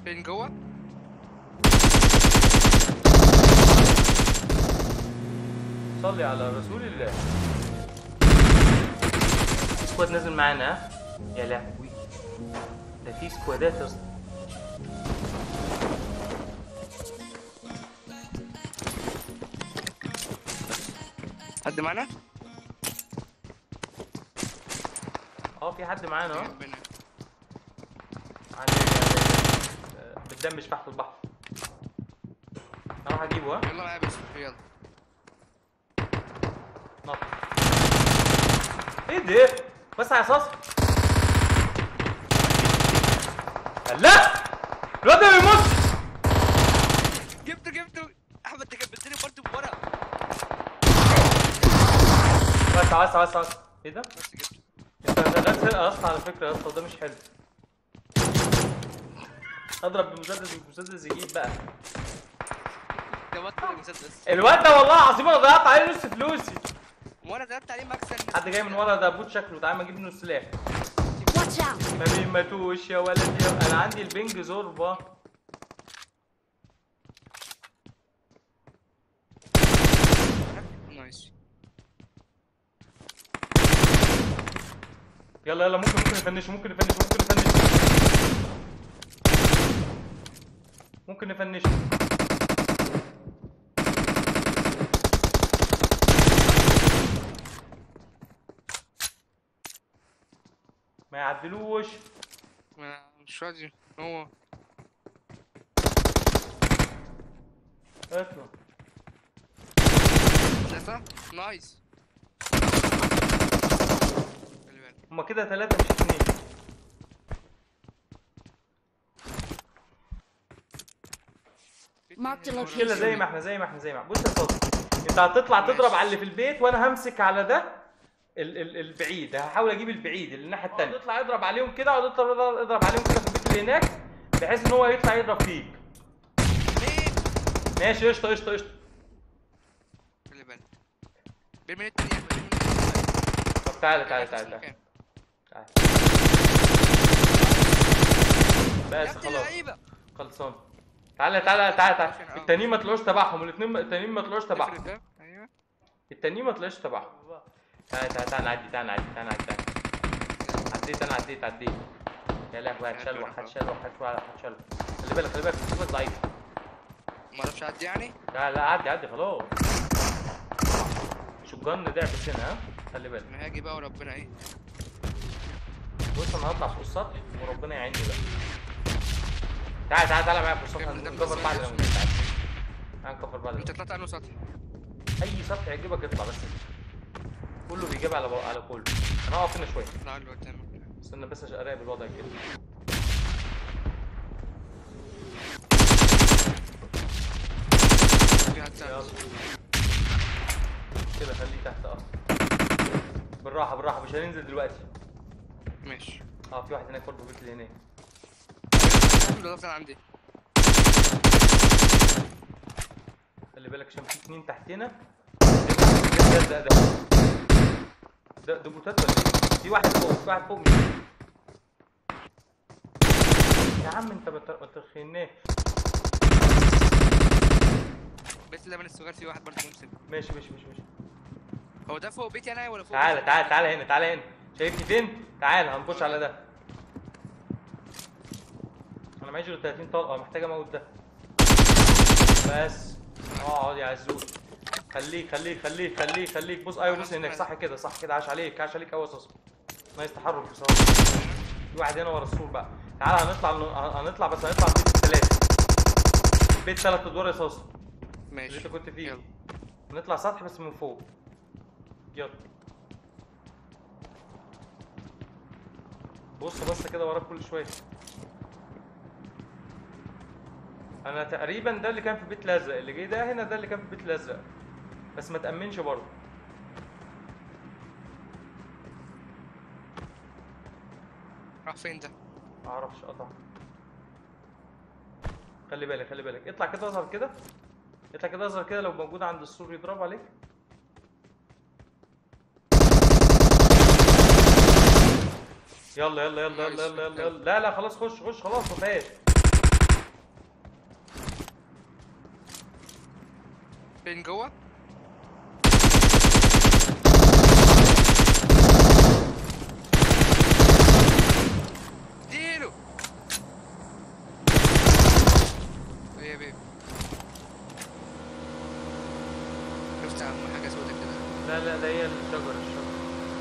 فين جوه صلي على رسول الله سكواد نازل معانا ها؟ يا لهوي ده في سكوادات يا اسطى حد معانا اه في حد معانا اهو ربنا عندي آه، بتدمج تحت البحر اروح اجيبه ها يلا معايا بس يلا نط ايه ده بس على اساس لا الواد ده بيموت جبته جبته احمد انت كبتني برضه من ورا بس بس بس بس ايه ده بس جبته انت شغال سرقه يا اسطى على فكره يا اسطى ده مش حلو اضرب بمسدس والمسدس يجيب بقى ده بطل المسدس الواد ده والله العظيم انا ضيعت عليه نص فلوسي وانا ضربت عليه مكسب حد جاي من ورا ده بوت شكله تعالى ما اجيب منه السلاح Watch out! ما بيماتوش يا ولدي انا عندي البنج زوربه نايس يلا يلا ممكن ممكن نفنشه ممكن نفنشه ممكن نفنشه ممكن نفنشه ما يعدلوش ما مش راضي هو اطلع ثلاثة نايس خلي بالك هما كده ثلاثة مش اتنين Mark the مشكلة زي ما احنا زي ما احنا زي ما احنا بص يا صوص انت هتطلع تضرب على اللي في البيت وانا همسك على ده ال ال البعيد هحاول اجيب البعيد اللي الناحية التانية تطلع اضرب عليهم كده اقعد اضرب اضرب عليهم كده في البيت اللي هناك بحيث ان هو يطلع يضرب فيك مين ماشي قشطة قشطة قشطة خلي بالك بيرمي النت يا أحمد، بيرمي النت. طب تعالى تعالى في نفس تعالى تعالى المكان. تعالى. يا بس ابن خلاص اللعيبة خلصان تعالى تعالى تعالى تعالى عشان- التانيين ما طلعوش تبعهم الاثنين التانيين ما طلعوش افرد تبعهم ده ايوه التانيين ما طلعوش تبعهم تعالى تعالى تعالى نعدي تعالى نعدي تعالى نعدي تعالى عديت انا عديت عديت يا لهوي هتشلوح هتشلوح هتشلوح هتشلوح خلي بالك خلي بالك صوتك ضعيف ما اعرفش اعدي يعني لا لا عدي عدي خلاص شجان ضعف هنا ها خلي بالك انا هاجي بقى وربنا ايه بص انا هطلع فوق السطح وربنا يعيني بقى تعالى تعالى تعالى معايا فوق السطح كمل، ده هنكفر بس بعد ما لما يجيش. تعالى هنكفر بعد انت لما طلعت عنه سطح اي سطح يعجبك اطلع بس كله بيجيب على على كله انا هقف هنا شويه اطلع له قدامك استنى بس عشان اراقب الوضع كده في حد يلا ساعد كده خليه تحت اه بالراحه بالراحه مش هننزل دلوقتي ماشي اه في واحد هناك برضه في البيت اللي هناك ده ضغط عندي خلي بالك عشان في اتنين تحتنا ده ده ده ده ده بوتات ولا ايه؟ في واحد فوق في واحد فوق مش يا عم انت ما ت- ما تخيناش بيت اللبن الصغير فيه واحد برضه ممسك ماشي ماشي ماشي ماشي هو ده فوق بيتي انا ولا فوق تعالى بيت تعالى تعالى هنا تعالى هنا شايفني فين؟ تعالى هنخش على ده انا معيش غير 30 طلقه محتاج اموت ده بس اقعد يا عزوز خليك خليك خليك خليك خليك بص ايوه بص هناك صح كده صح كده عاش عليك عاش عليك قوي يا صاصا نايس تحرك بصراحه في واحد هنا ورا السور بقى تعالى هنطلع هنطلع بس هنطلع البيت الثلاثه البيت ثلاث ادوار يا صاصا اللي ماشي انت كنت فيه يلا نطلع سطح بس من فوق يلا بص بص كده وراك كل شويه انا تقريبا ده اللي كان في بيت الازرق اللي جاي ده هنا ده اللي كان في بيت الازرق بس ما تامنش برضه راح فين ده ما اعرفش قطع خلي بالك خلي بالك اطلع كده اظهر كده اطلع كده اظهر كده لو موجود عند السور يضرب عليك يلا يلا يلا يلا يلا يلا, يلا. لا لا خلاص خش خش خلاص ما فيهاش فين جوه اديله ايه يا بيبي شفت يا عم حاجه سودة كده لا لا ده هي الشجر الشجر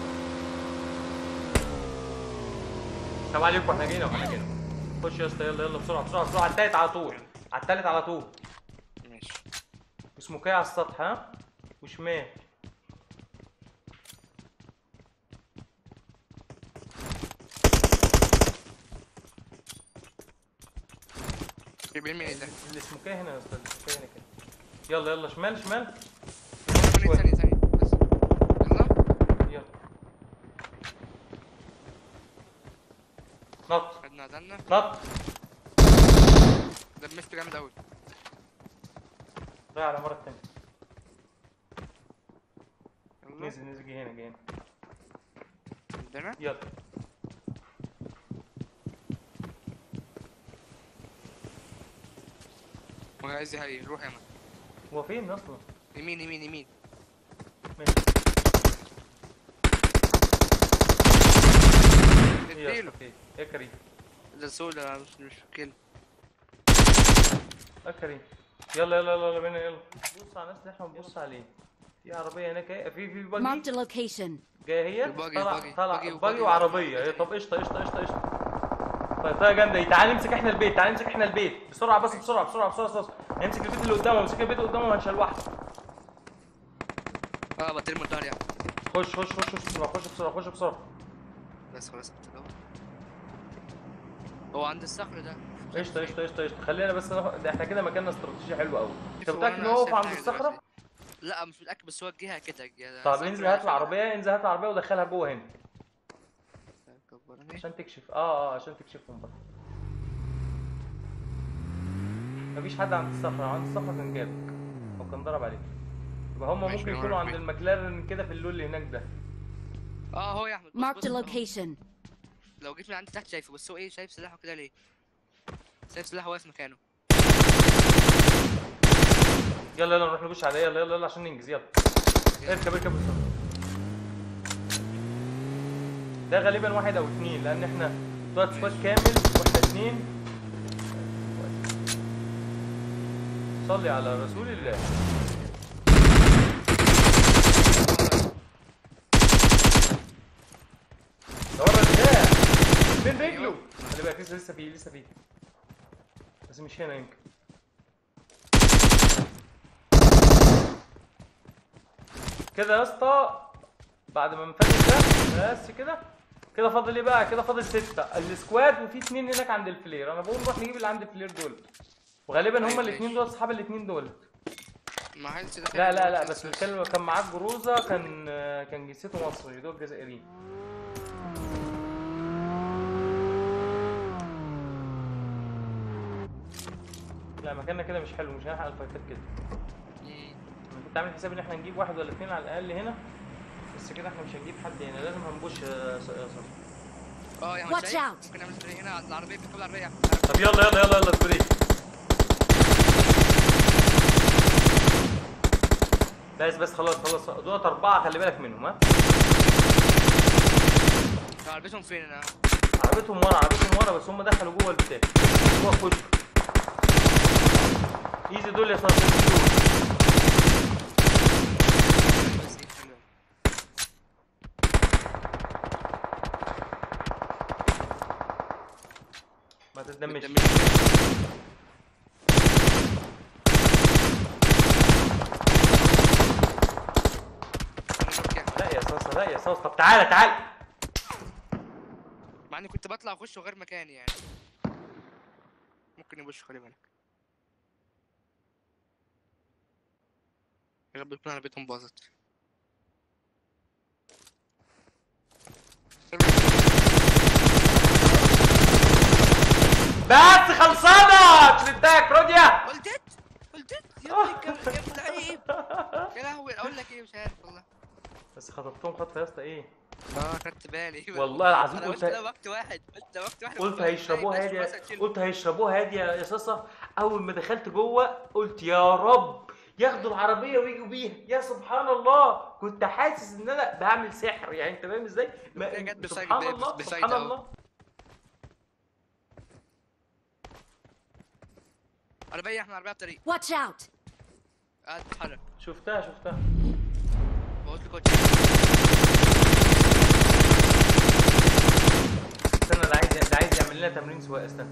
السلام عليكم احنا جينا واحنا جينا خش يا اسطى يلا يلا بسرعه بسرعه بسرعه على التالت على طول على التالت على طول ماشي اسمه كاي على السطح ها وشمال جايبين مين ده اللي اسمه كاي هنا يا استاذ اسمه كاي هنا كده يلا يلا شمال شمال ثانية ثانية ثانية بس يلا يلا نط خدنا عدلنا نط ده المست جامد اوي ضيع على المره الثانيه يلا نزل نزل جه هنا جه هنا عندنا يلا هو عايز يهي روح يا مان هو فين اصلا يمين يمين يمين ماشي ايه يا اديله اسطى ايه يا كريم ده سودا مش مش كده يا كريم يلا يلا يلا يلا بينا يلا بص على الناس اللي احنا بنبص عليه في عربيه هناك اهي في في باجي Marked a location. جايه هي الباجي- طلع الباجي- طلع باجي- باجي باجي وعربيه وعربية. هي طب قشطه قشطه قشطه قشطه طيب طيب جامده دي تعالى نمسك احنا البيت تعالى نمسك احنا البيت بسرعه بس بسرعه بسرعه بسرعه بسرعه نمسك البيت اللي قدامه نمسك البيت اللي قدامه وهنشال واحد اه بطير من الدار يعني خش خش خش خش بسرعه خش بسرعه خش بسرعه بس خلاص كده هو عند الصخر ده قشطه قشطه قشطه قشطه خلينا بس ناخد- ده احنا كده مكاننا استراتيجي حلو قوي انت شوف متاكد وانا ان هو واقف شايف عند حاجة الصخره دلوقتي. لا مش متاكد بس هو الجهه كده الجهة- طب صخرة انزل هات عشان- العربيه انزل هات العربيه ودخلها جوه هنا كبرني. عشان تكشف اه اه عشان تكشف من بره مفيش حد عند الصخرة لو عند الصخرة كان جابك او كان ضرب عليك يبقى هم ماشي، ممكن أنا يكونوا عارف عند مين. المكلارن كده في اللون اللي هناك ده اه هو يا احمد بص- Marked بص a أهو. location. لو جيت من عند تحت شايفه بس هو ايه شايف سلاحه كده ليه شايف سلاحه واقف مكانه يلا يلا نروح نخش عليه يلا يلا يلا عشان ننجز يلا اركب اركب بسرعة ده غالبا واحد او اتنين لان احنا دوت سكواد كامل واحنا اتنين صلي على رسول الله ده ورا البتاع فين رجله خلي بالك لسه لسه فيه لسه فيه بس مش هنا يمكن كده يا اسطى بعد ما نفنش ده بس كده كده فاضل ايه بقى كده فاضل ستة السكواد وفي اتنين هناك عند الفلير انا بقول نروح نجيب اللي عند الفلير دول وغالبا هما ماشي. الاتنين دول اصحاب الاتنين دول ما حدش لا لا لا بس اللي كان كان معاك جروزة كان كان جنسيته مصري دول جزائريين لا مكاننا كده مش حلو مش هنلحق الفايتات كده انا كنت عامل حساب ان احنا نجيب واحد ولا اتنين على الاقل هنا بس كده احنا مش هنجيب حد هنا لازم هنبوش يا ص- يا صاحبي اه يا Watch احمد شايف؟ out. ممكن نعمل سبري هنا على العربيه بنركب العربيه يا أحمد. طب يلا يلا يلا يلا سبري بس بس خلاص خلاص دولت أربعة خلي بالك منهم ها عربيتهم فين انا عربيتهم ورا عربيتهم ورا بس هم دخلوا جوه البتاع جوه الكشك ايزي دول يا صاحبي ايزي دول بس إيه، حلو. ما تتدمش قدام الشاشة. أنا بروح يا أحمد. لا يا صاصة لا يا صاصة طب تعالى تعالى مع اني كنت بطلع اخش غير مكاني يعني ممكن يبوش خلي بالك يا رب يكون عربيتهم باظت بس خلصانة شلتك روديا ولدت ولدت يا ابني كم- يا ابن العيب يا لهوي اقول لك ايه مش عارف والله بس خطفتهم خطة يا اسطى ايه اه خدت بالي والله العظيم انا قلت- قلت ده وقت واحد قلت ده وقت واحد قلت كنت هيشربوها هتلاقي هادي بس مثلا تشيل. قلت هيشربوها هادي يا صاصة اول ما دخلت جوه قلت يا رب ياخدوا العربيه ويجوا بيها يا سبحان الله كنت حاسس ان انا بعمل سحر يعني انت فاهم ازاي ما- هي جت بسايد- سبحان الله بسايد سبحان أهو. الله عربيه احنا عربيه بطريق Watch out! قاعد بتتحرك شفتها شفتها بقول لك كوتش استنى ده عايز ده عايز يعمل لنا تمرين سواقه استنى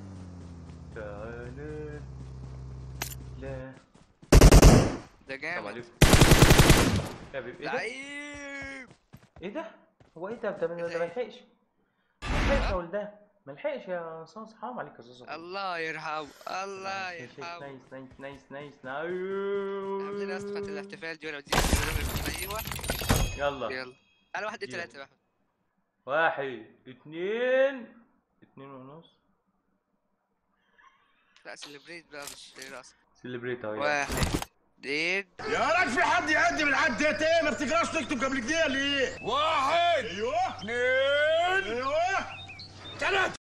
تعالى لا ده السلام جامد عليكم يا حبيبي ايه ده؟ لعيب ايه ده؟ هو ايه ده؟ ده ده إيه ده؟ ما لحقش ما لحقش يا ولدان ما لحقش يا صاص حرام عليك يا صاص الله يرحمه الله يرحمه نايس نايس نايس نايس نايس عاملين نايس اسفة الاحتفال دي ولا دي ايوه يلا يلا على واحد اتنين يلا. تلاته بقى واحد اتنين اتنين ونص لا سليبريت بقى مش راس سيلبريت اهو يلا. واحد اتنين يا راجل في حد يقدم العدات ايه ما بتقراش تكتب قبل كده ليه؟ واحد ايوه اثنين ايوه ثلاثة